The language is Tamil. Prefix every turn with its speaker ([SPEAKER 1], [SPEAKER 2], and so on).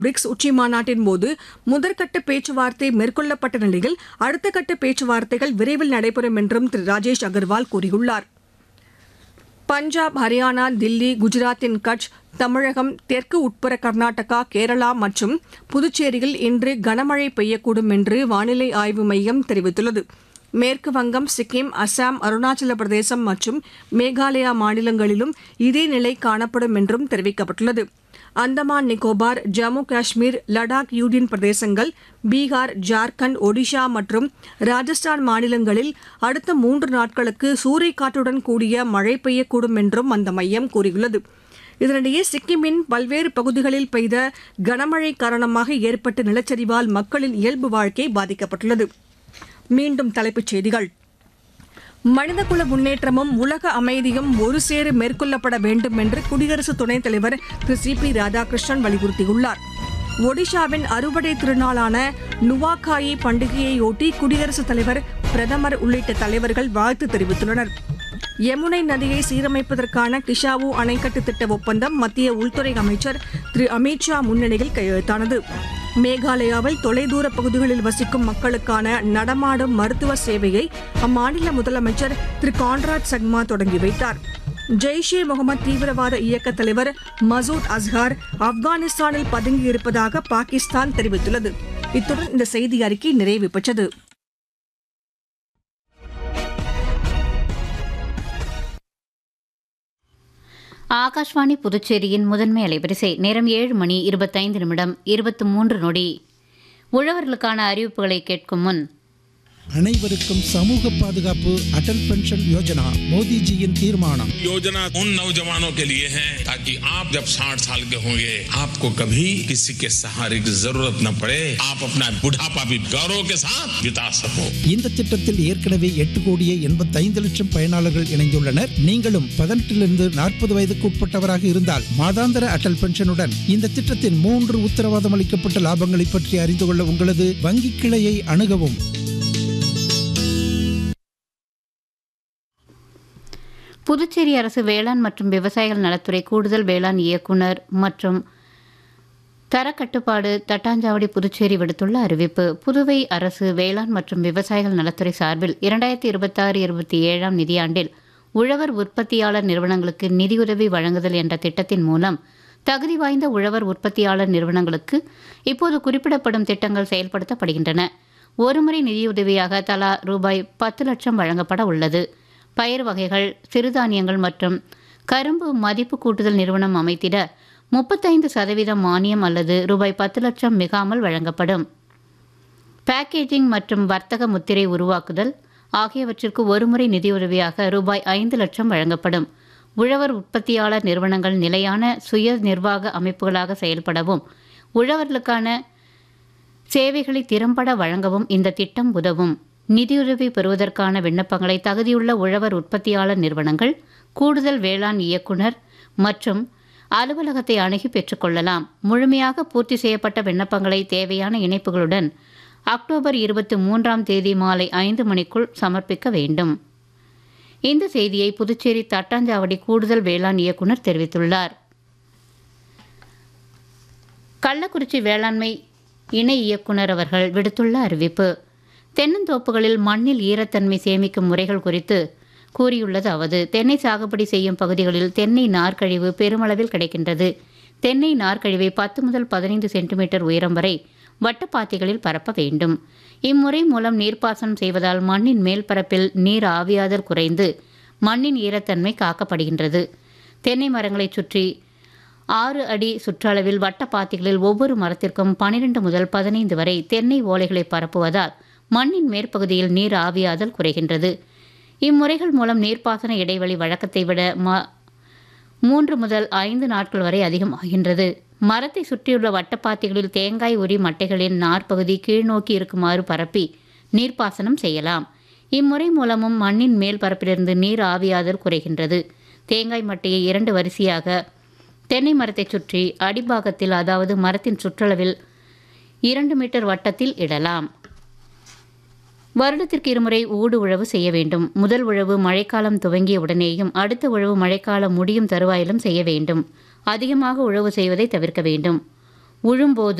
[SPEAKER 1] பிரிக்ஸ் உச்சி மாநாட்டின் போது முதற்கட்ட பேச்சுவார்த்தை மேற்கொள்ளப்பட்ட நிலையில் அடுத்த கட்ட பேச்சுவார்த்தைகள் விரைவில் நடைபெறும் என்றும் திரு ராஜேஷ் அகர்வால் கூறியுள்ளார் பஞ்சாப் ஹரியானா தில்லி குஜராத்தின் கட்ச் தமிழகம் தெற்கு உட்புற கர்நாடகா கேரளா மற்றும் புதுச்சேரியில் இன்று கனமழை பெய்யக்கூடும் என்று வானிலை ஆய்வு மையம் தெரிவித்துள்ளது மேற்கு வங்கம் சிக்கிம் அசாம் அருணாச்சல பிரதேசம் மற்றும் மேகாலயா மாநிலங்களிலும் இதே நிலை காணப்படும் என்றும் தெரிவிக்கப்பட்டுள்ளது அந்தமான் நிக்கோபார் ஜம்மு காஷ்மீர் லடாக் யூனியன் பிரதேசங்கள் பீகார் ஜார்க்கண்ட் ஒடிஷா மற்றும் ராஜஸ்தான் மாநிலங்களில் அடுத்த மூன்று நாட்களுக்கு சூறைக்காற்றுடன் கூடிய மழை பெய்யக்கூடும் என்றும் அந்த மையம் கூறியுள்ளது இதனிடையே சிக்கிமின் பல்வேறு பகுதிகளில் பெய்த கனமழை காரணமாக ஏற்பட்ட நிலச்சரிவால் மக்களின் இயல்பு வாழ்க்கை பாதிக்கப்பட்டுள்ளது மீண்டும் தலைப்புச் செய்திகள் மனிதகுல முன்னேற்றமும் உலக அமைதியும் ஒருசேர மேற்கொள்ளப்பட வேண்டும் என்று குடியரசு துணைத் தலைவர் திரு சி பி ராதாகிருஷ்ணன் வலியுறுத்தியுள்ளார் ஒடிஷாவின் அறுவடை திருநாளான நுவாகாயி பண்டிகையையொட்டி குடியரசுத் தலைவர் பிரதமர் உள்ளிட்ட தலைவர்கள் வாழ்த்து தெரிவித்துள்ளனர் யமுனை நதியை சீரமைப்பதற்கான கிஷாவு அணைக்கட்டு திட்ட ஒப்பந்தம் மத்திய உள்துறை அமைச்சர் திரு அமித்ஷா முன்னிலையில் கையெழுத்தானது மேகாலயாவில் தொலைதூர பகுதிகளில் வசிக்கும் மக்களுக்கான நடமாடும் மருத்துவ சேவையை அம்மாநில முதலமைச்சர் திரு கான்ராட் சங்மா தொடங்கி வைத்தார் ஜெய்ஷே முகமது தீவிரவாத இயக்க தலைவர் மசூத் அஸ்ஹார் ஆப்கானிஸ்தானில் பதுங்கியிருப்பதாக பாகிஸ்தான் தெரிவித்துள்ளது இத்துடன் இந்த செய்தி அறிக்கை நிறைவு பெற்றது
[SPEAKER 2] ஆகாஷ்வாணி புதுச்சேரியின் முதன்மை அலைவரிசை நேரம் ஏழு மணி இருபத்தைந்து நிமிடம் இருபத்தி மூன்று நொடி உழவர்களுக்கான அறிவிப்புகளை கேட்கும் முன்
[SPEAKER 3] அனைவருக்கும் சமூக பாதுகாப்பு அடல் பென்ஷன் யோஜனா மோடிஜியின் தீர்மானம்
[SPEAKER 4] योजना उन नौजवानों के लिए है ताकि आप जब 60 साल के होंगे आपको कभी किसी के सहारे की जरूरत न पड़े आप अपना बुढ़ापा भी गौरव के साथ बिता सको
[SPEAKER 3] இந்த திட்டத்தில் ஏற்கனவே எட்டு கோடியே எண்பத்தைந்து லட்சம் பயனாளர்கள் இணைந்துள்ளனர் நீங்களும் பதினெட்டிலிருந்து நாற்பது வயதுக்கு உட்பட்டவராக இருந்தால் மாதாந்திர அடல் பென்ஷனுடன் இந்த திட்டத்தின் மூன்று உத்தரவாதம் அளிக்கப்பட்ட லாபங்களை பற்றி அறிந்து கொள்ள உங்களது வங்கி கிளையை அணுகவும்
[SPEAKER 2] புதுச்சேரி அரசு வேளாண் மற்றும் விவசாயிகள் நலத்துறை கூடுதல் வேளாண் இயக்குனர் மற்றும் தரக்கட்டுப்பாடு தட்டாஞ்சாவடி புதுச்சேரி விடுத்துள்ள அறிவிப்பு புதுவை அரசு வேளாண் மற்றும் விவசாயிகள் நலத்துறை சார்பில் இரண்டாயிரத்தி இருபத்தாறு இருபத்தி ஏழாம் நிதியாண்டில் உழவர் உற்பத்தியாளர் நிறுவனங்களுக்கு நிதியுதவி வழங்குதல் என்ற திட்டத்தின் மூலம் தகுதி வாய்ந்த உழவர் உற்பத்தியாளர் நிறுவனங்களுக்கு இப்போது குறிப்பிடப்படும் திட்டங்கள் செயல்படுத்தப்படுகின்றன ஒருமுறை நிதியுதவியாக தலா ரூபாய் பத்து லட்சம் வழங்கப்பட உள்ளது பயிர் வகைகள் சிறுதானியங்கள் மற்றும் கரும்பு மதிப்பு கூட்டுதல் நிறுவனம் அமைத்திட முப்பத்தைந்து சதவீதம் மானியம் அல்லது ரூபாய் பத்து லட்சம் மிகாமல் வழங்கப்படும் பேக்கேஜிங் மற்றும் வர்த்தக முத்திரை உருவாக்குதல் ஆகியவற்றிற்கு ஒருமுறை நிதியுதவியாக ரூபாய் ஐந்து லட்சம் வழங்கப்படும் உழவர் உற்பத்தியாளர் நிறுவனங்கள் நிலையான சுய நிர்வாக அமைப்புகளாக செயல்படவும் உழவர்களுக்கான சேவைகளை திறம்பட வழங்கவும் இந்த திட்டம் உதவும் நிதியுதவி பெறுவதற்கான விண்ணப்பங்களை தகுதியுள்ள உழவர் உற்பத்தியாளர் நிறுவனங்கள் கூடுதல் வேளாண் இயக்குனர் மற்றும் அலுவலகத்தை அணுகி பெற்றுக்கொள்ளலாம் முழுமையாக பூர்த்தி செய்யப்பட்ட விண்ணப்பங்களை தேவையான இணைப்புகளுடன் அக்டோபர் இருபத்தி மூன்றாம் தேதி மாலை ஐந்து மணிக்குள் சமர்ப்பிக்க வேண்டும் இந்த செய்தியை புதுச்சேரி தட்டாஞ்சாவடி கூடுதல் வேளாண் இயக்குனர் தெரிவித்துள்ளார் கள்ளக்குறிச்சி வேளாண்மை இணை இயக்குனர் அவர்கள் விடுத்துள்ள அறிவிப்பு தென்னந்தோப்புகளில் மண்ணில் ஈரத்தன்மை சேமிக்கும் முறைகள் குறித்து கூறியுள்ளதாவது தென்னை சாகுபடி செய்யும் பகுதிகளில் தென்னை நார்க்கழிவு பெருமளவில் கிடைக்கின்றது தென்னை நார்க்கழிவை பத்து முதல் பதினைந்து சென்டிமீட்டர் உயரம் வரை வட்டப்பாத்திகளில் பரப்ப வேண்டும் இம்முறை மூலம் நீர்ப்பாசனம் செய்வதால் மண்ணின் மேல் பரப்பில் நீர் ஆவியாதல் குறைந்து மண்ணின் ஈரத்தன்மை காக்கப்படுகின்றது தென்னை மரங்களைச் சுற்றி ஆறு அடி சுற்றளவில் வட்டப்பாத்திகளில் ஒவ்வொரு மரத்திற்கும் பனிரெண்டு முதல் பதினைந்து வரை தென்னை ஓலைகளை பரப்புவதால் மண்ணின் மேற்பகுதியில் நீர் ஆவியாதல் குறைகின்றது இம்முறைகள் மூலம் நீர்ப்பாசன இடைவெளி வழக்கத்தை விட ம மூன்று முதல் ஐந்து நாட்கள் வரை அதிகமாகின்றது மரத்தை சுற்றியுள்ள வட்டப்பாத்திகளில் தேங்காய் உரி மட்டைகளின் நார்ப்பகுதி கீழ்நோக்கி இருக்குமாறு பரப்பி நீர்ப்பாசனம் செய்யலாம் இம்முறை மூலமும் மண்ணின் மேல் பரப்பிலிருந்து நீர் ஆவியாதல் குறைகின்றது தேங்காய் மட்டையை இரண்டு வரிசையாக தென்னை மரத்தைச் சுற்றி அடிபாகத்தில் அதாவது மரத்தின் சுற்றளவில் இரண்டு மீட்டர் வட்டத்தில் இடலாம் வருடத்திற்கு இருமுறை ஊடு உழவு செய்ய வேண்டும் முதல் உழவு மழைக்காலம் துவங்கிய உடனேயும் அடுத்த உழவு மழைக்காலம் முடியும் தருவாயிலும் செய்ய வேண்டும் அதிகமாக உழவு செய்வதை தவிர்க்க வேண்டும் உழும்போது